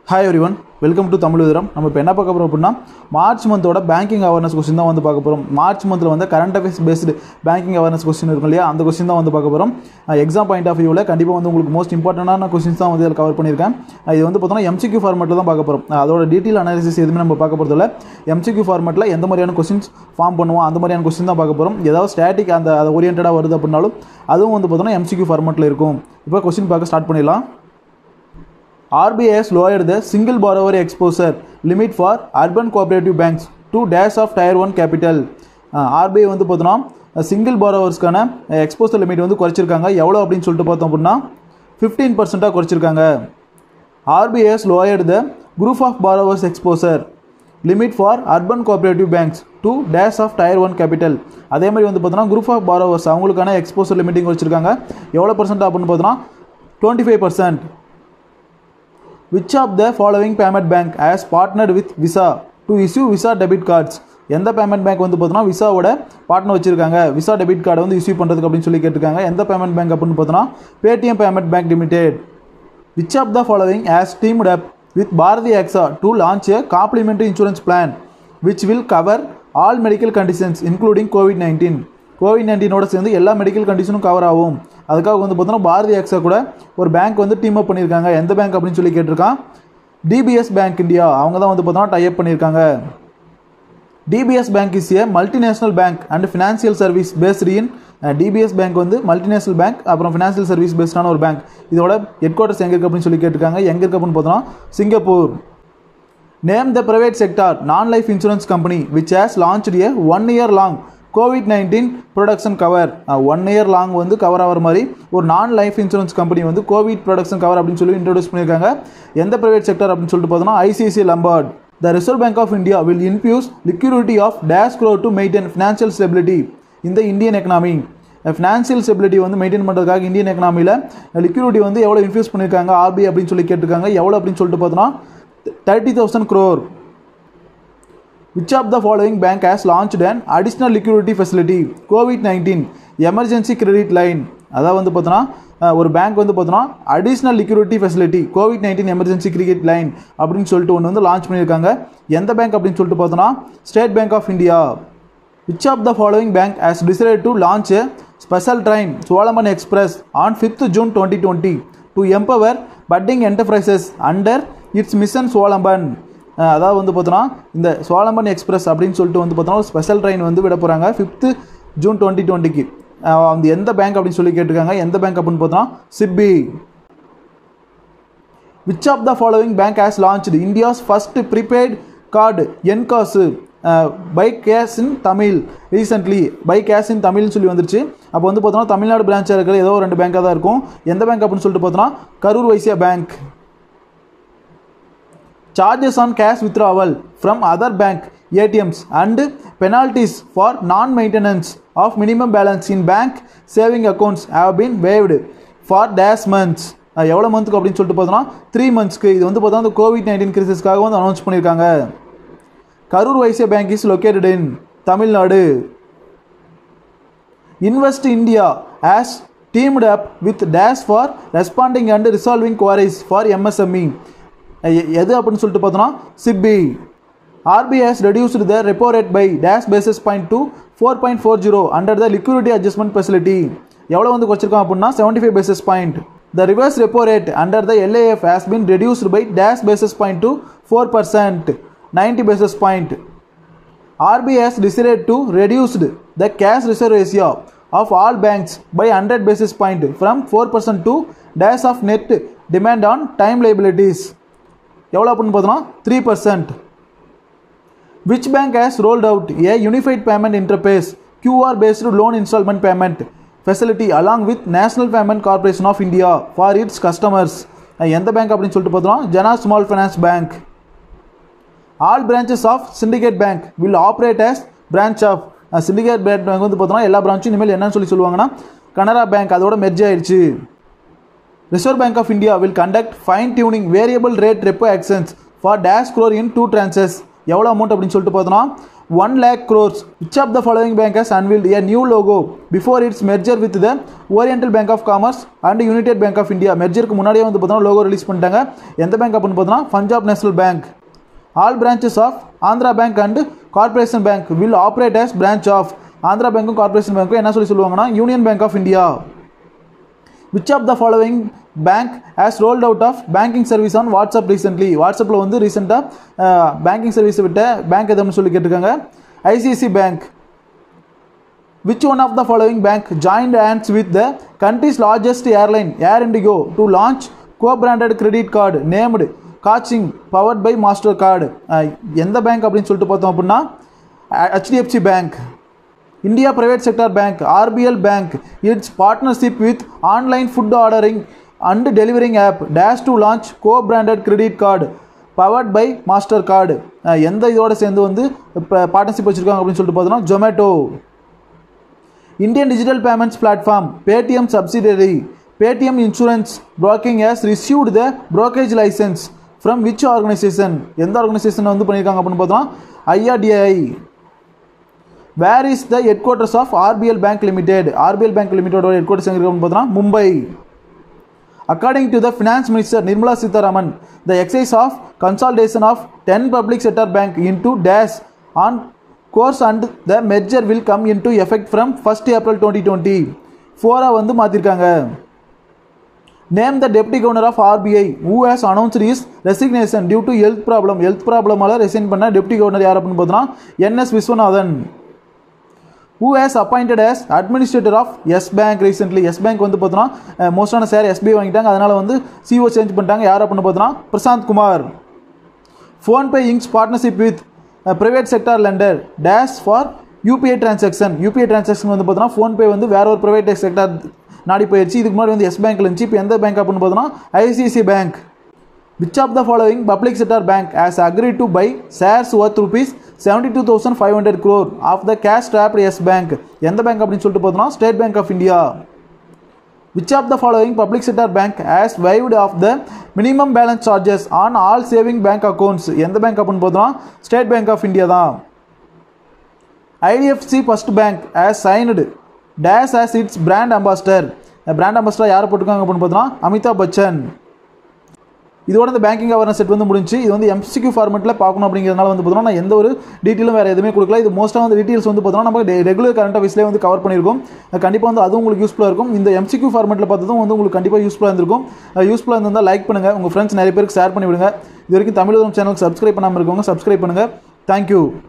Hi everyone welcome to Tamil விதரம் நம்ம இப்போ என்ன பார்க்க போகிறோம் அப்படின்னா மார்ச் மந்தோட பேங்கிங் அவேர்னஸ் கொஸ்டின் தான் வந்து பார்க்க போகிறோம் மார்ச் மந்தில் வந்து current affairs based banking awareness question இருக்கும் இல்லையா அந்த கொஸ்டின் தான் வந்து பார்க்க போகிறோம் எக்ஸாம் பாயிண்ட் ஆஃப் வியூவில் கண்டிப்பாக வந்து உங்களுக்கு மோஸ்ட் இம்பார்ட்டண்டான கொஸ்டின்ஸ் தான் வந்து இதில் கவர் பண்ணியிருக்கேன் அஹ் இது வந்து பார்த்தோன்னா எம்சிக்யூ ஃபார்மெட்டில் தான் பார்க்க போகிறோம் அதோட டீட்டெயில் அனாலிசிஸ் எதுவுமே நம்ம பார்க்க போகிறதில்ல எம்சிக்யூ ஃபார்மெட்டில் எந்த மாதிரியான கொஸ்டின்ஸ் ஃபார்ம் பண்ணுவோம் அந்த மாதிரியான கொஸ்டின் தான் பார்க்க போகிறோம் ஏதாவது ஸ்டாட்டிக் அந்த அது ஓரியன்டாக வருது அப்படின்னாலும் அதுவும் வந்து பார்த்தோன்னா எம்சிக்யூ ஃபார்மெட்டில் இருக்கும் இப்போ கொஸ்டின் பார்க்க ஸ்டார்ட் பண்ணிடலாம் RBI has lowered the single borrower exposure limit for urban cooperative banks to dash of tier 1 capital. RBI வந்து பார்த்தோன்னா சிங்கிள் borrowersக்கான எக்ஸ்போசர் லிமிட் வந்து குறைச்சிருக்காங்க எவ்வளோ அப்படின்னு சொல்லிட்டு பார்த்தோம் அப்படின்னா ஃபிஃப்டீன் பர்சென்ட்டாக குறைச்சிருக்காங்க RBI has lowered the group of borrowers exposure limit for urban cooperative banks to dash of tier 1 capital அதே மாதிரி வந்து பார்த்தோன்னா குரூப் ஆஃப் borrowers அவங்களுக்கான எக்ஸ்போசர் லிமிட்டிங் வச்சுருக்காங்க எவ்வளோ பர்சன்ட் அப்படின்னு பார்த்தோன்னா twenty five percent which of the following payment bank has partnered with visa to issue visa debit cards எந்த பேமெண்ட் பேங்க் வந்து பார்த்தோன்னா விசாவோட பார்ட்னர் வச்சிருக்காங்க விசா டெபிட் கார்டை வந்து இஷ்யூ பண்ணுறதுக்கு அப்படின்னு சொல்லி கேட்டிருக்காங்க எந்த பேமெண்ட் பேங்க் அப்படின்னு பார்த்தோன்னா Paytm payment bank limited which of the following has teamed up with Bharti AXA to launch a complimentary insurance plan which will cover all medical conditions including COVID nineteen COVID நைன்டீனோட சேர்ந்து எல்லா medical கண்டிஷனும் cover ஆகும் அதுக்காக வந்து பார்த்தோன்னா Bharathi hacksaw கூட ஒரு bank வந்து டீம் அப் பண்ணியிருக்காங்க எந்த பேங்க் அப்படின்னு சொல்லி கேட்டிருக்கான் டிபிஎஸ் பேங்க் இந்தியா அவங்க தான் வந்து பார்த்தோன்னா டைப் பண்ணியிருக்காங்க DBS bank is a multinational bank and financial service based in DBS bank வந்து மல்டிநேஷனல் பேங்க் அப்புறம் ஃபினான்சியல் சர்வீஸ் பேஸ்டான ஒரு பேங்க் இதோட ஹெட் குவார்ட்டர்ஸ் எங்கே இருக்கு அப்படின்னு சொல்லி கேட்டிருக்காங்க எங்கே இருக்கு அப்படின்னு பார்த்தோன்னா Singapore name the private sector non life insurance company which has launch a one year long COVID nineteen protection cover one year long வந்து கவர் ஆகிற மாதிரி ஒரு நான் லைஃப் இன்சூரன்ஸ் கம்பெனி வந்து கோவிட் ப்ரொடக்ஷன் கவர் அப்படின்னு சொல்லி introduce பண்ணியிருக்காங்க எந்த private sector அப்படின்னு சொல்லிட்டு பார்த்தோன்னா ICICI Lombard the Reserve Bank of India will infuse liquidity of dash crore to maintain financial stability இந்த இந்தியன் எக்கனாமி ஃபினான்ஷியல் ஸ்டெபிலிட்டி வந்து மெயின்டைன் பண்ணுறதுக்காக இந்தியன் எக்கனாமியில் லிக்யூரிட்டி வந்து எவ்வளோ இன்ஃபியூஸ் பண்ணியிருக்காங்க ஆர்பிஐ அப்படின்னு சொல்லி கேட்டிருக்காங்க எவ்வளோ அப்படின்னு சொல்லிட்டு பார்த்தோன்னா thirty thousand crore which of the following bank has launched an additional liquidity facility COVID nineteen emergency credit line அதாவது வந்து பார்த்தோன்னா ஒரு பேங்க் வந்து பார்த்தோன்னா additional liquidity facility COVID nineteen emergency credit line அப்படின்னு சொல்லிட்டு ஒன்று வந்து லான்ச் பண்ணியிருக்காங்க எந்த பேங்க் அப்படின்னு சொல்லிட்டு பார்த்தோன்னா State Bank of India which of the following bank has decided to launch a special train Swavalamban express on fifth June twenty twenty to empower budding enterprises under its mission Swavalamban அதாவது வந்து பார்த்தோன்னா இந்த சோழம்பன் express அப்படின்னு சொல்லிட்டு வந்து பார்த்தோன்னா ஒரு ஸ்பெஷல் ட்ரெயின் வந்து விட போகிறாங்க ஃபிஃப்த்து ஜூன் டுவெண்ட்டி டுவெண்ட்டிக்கு அந்த எந்த பேங்க் அப்படின்னு சொல்லி கேட்டிருக்காங்க எந்த பேங்க் அப்படின்னு பார்த்தோன்னா SIDBI which of the following bank has launched India's first prepaid card En Kaasu by cash in Tamil recently by cash in தமிழ்னு சொல்லி வந்துருச்சு அப்போ வந்து பார்த்தோன்னா தமிழ்நாடு பிரான்ச்சாக இருக்கிற ஏதோ ஒரு ரெண்டு பேங்காக தான் இருக்கும் எந்த பேங்க் அப்படின்னு சொல்லிட்டு பார்த்தோன்னா Karur Vysya bank charges on cash withdrawal from other bank ATMs and penalties for non-maintenance of minimum balance in bank saving accounts have been waived for dash months எவ்வளோ மந்த்துக்கு அப்படின்னு சொல்லிட்டு பார்த்தோன்னா த்ரீ மந்த்ஸ்க்கு இது வந்து பார்த்தா அந்த கோவிட் நைன்டீன் கிரிசஸ்க்காக வந்து அனௌன்ஸ் பண்ணியிருக்காங்க Karur Vysya bank is located in Tamil Nadu invest India has teamed up with dash for responding and resolving queries for MSME எது அப்படின்னு சொல்லிட்டு பார்த்தோன்னா SIDBI RBI has reduced the repo rate by dash basis point to four point four zero under the liquidity adjustment facility எவ்வளோ வந்து வச்சிருக்கோம் அப்படின்னா seventy five basis point the reverse repo rate under the LAF has been reduced by dash basis point to four percent ninety basis point RBI has decided to reduced the cash reserve ratio of all banks by hundred basis point from four percent to dash of net demand on time liabilities எவ்வளோ அப்படின்னு பார்த்தோன்னா three percent which bank has rolled out a unified payment interface QR based loan instalment payment facility along with National Payment Corporation of India for its customers எந்த bank அப்படின்னு சொல்லிட்டு பார்த்தோம் ஜனா small finance bank all branches of Syndicate bank will operate as branch of Syndicate bank வந்து பார்த்தோம்னா எல்லா பிரான்ச்சும் இனிமேல் என்னன்னு சொல்லி சொல்லுவாங்கன்னா கனரா பேங்க் அதோட மெர்ஜ் ஆயிடுச்சு Reserve Bank of India will conduct fine tuning variable rate repo actions for dash crore in two tranches எவ்வளோ அமௌண்ட் அப்படின்னு சொல்லிட்டு பார்த்தோன்னா 1 lakh crores. Which of the following bank has unveiled a new logo before its merger with the Oriental Bank of Commerce and United Bank of India? மெர்ஜருக்கு முன்னாடியே வந்து பார்த்தோன்னா logo release பண்ணிட்டாங்க எந்த bank அப்படின்னு பார்த்தோன்னா Punjab National Bank all branches of Andhra bank and Corporation bank will operate as branch of Andhra பேங்க்கும் Corporation பேங்க்கும் என்ன சொல்லி சொல்லுவாங்கன்னா Union Bank of India which of the following bank has rolled out of banking service on WhatsApp recently வாட்ஸ்அப்பில் வந்து ரீசெண்டாக banking சர்வீஸை விட்ட பேங்க் எதுன்னு சொல்லி கேட்டிருக்காங்க ICICI bank which one of the following bank joint hands with the country's largest airline air IndiGo to launch co branded credit card named kaching powered by Mastercard எந்த bank அப்படின்னு சொல்லிட்டு பார்த்தோம் அப்படின்னா HDFC bank India Private Sector Bank RBL Bank its partnership with online food ordering and delivering app dash to launch co-branded credit card powered by Mastercard அஹ் எந்த இதோட சேர்ந்து வந்து பார்ட்னர்ஷிப் வச்சிருக்காங்க அப்படின்னு சொல்லிட்டு பார்த்தோம்னா Zomato Indian digital payments platform Paytm subsidiary Paytm insurance broking has received the brokerage license from which organization எந்த ஆர்கனைசேஷன் வந்து பண்ணியிருக்காங்க அப்படின்னு பார்த்தோம்னா IRDI where is the headquarters of RBL bank limited RBL bank லிமிடெடோட ஹெட் குவார்ட்டர்ஸ் எங்கே இருக்குன்னு பார்த்தோம்னா Mumbai according to the finance minister Nirmala Sitharaman the excise of consultation of ten public sector bank into dash on course and the merger will come into effect from first April twenty twenty ஃபோராக வந்து மாற்றிருக்காங்க name the deputy governor of RBI who has announced is resignation due to health problem health ப்ராப்ளமால resign பண்ண deputy governor யார் அப்படின்னு பார்த்தோன்னா NS Vishwanathan who has appointed as administrator of Yes bank recently Yes bank வந்து பார்த்தோன்னா மோஸ்டான share SBI வாங்கிட்டாங்க அதனால் வந்து சிஓ சேஞ்ச் பண்ணிட்டாங்க யார் அப்படின்னு பார்த்தோன்னா Prashant Kumar PhonePe inks partnership with private sector lender dash for UPI transaction UPI transaction வந்து பார்த்தோன்னா ஃபோன்பே வந்து வேற ஒரு ப்ரைவேட் செக்டார் நாடி போயிடுச்சு இதுக்கு முன்னாடி வந்து எஸ் பேங்க்ல இருந்துச்சு இப்போ எந்த பேங்க் அப்படின்னு பார்த்தோன்னா ICICI bank which of the following public sector bank has agree to buy shares worth rupees seventy two thousand five hundred crore of the cash trapped Yes bank எந்த பேங்க் அப்படின்னு சொல்லிட்டு பார்த்தோம்னா State Bank of India which of the following public sector bank has waived off the minimum balance charges on all saving bank accounts எந்த bank அப்படின்னு பார்த்தோம்னா State Bank of India தான் IDFC first bank has signed டேஸ் has its brand ambassador brand ambassador யாரை போட்டிருக்காங்க அப்படின்னு பார்த்தோம்னா அமிதாப் பச்சன் இதோட இந்த பேங்கிங் அவேர்னஸ் செட் வந்து முடிஞ்சு இது வந்து எம்சிக்யூ ஃபார்மெட்டில் பார்க்கணும் அப்படிங்கிறதுனால வந்து பார்த்தோம்னா நான் எந்த ஒரு டீட்டெயிலும் வேறு எதுவுமே கொடுக்கல இது மோஸ்ட்டாக வந்து டீட்டெயில்ஸ் வந்து பார்த்தோம்னா நம்ம ரெகுலர் கரண்ட் அஃபீஸ்லேயே வந்து கவர் பண்ணியிருக்கோம் கண்டிப்பாக வந்து அதுவும் உங்களுக்கு யூஸ்ஃபுல்லாக இருக்கும் இந்த எம்சிக்யூ ஃபார்மெட்டில் பார்த்ததும் வந்து உங்களுக்கு கண்டிப்பாக யூஸ்ஃபுல்லாக இருந்திருக்கும் யூஸ்ஃபுல்லாக இருந்தால் லைக் பண்ணுங்கள் உங்கள் ஃப்ரெண்ட்ஸ் நிறைய பேருக்கு ஷேர் பண்ணி விடுங்க இது வரைக்கும் தமிழ் சேனலுக்கு சப்ஸ்கிரைப் பண்ணாமல் இருக்கவங்க சப்ஸ்கிரைப் பண்ணுங்கள் தேங்க்யூ